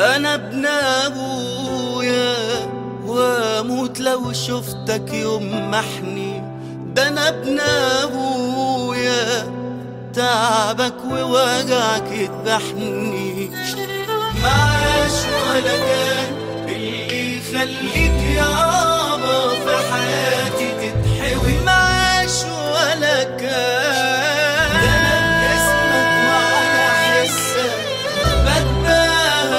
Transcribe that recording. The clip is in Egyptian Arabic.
انا ابن ابويا واموت لو شفتك يوم محني ده انا ابن ابويا تعبك ووجعك يذبحني معاش ولا كان اللي يخليك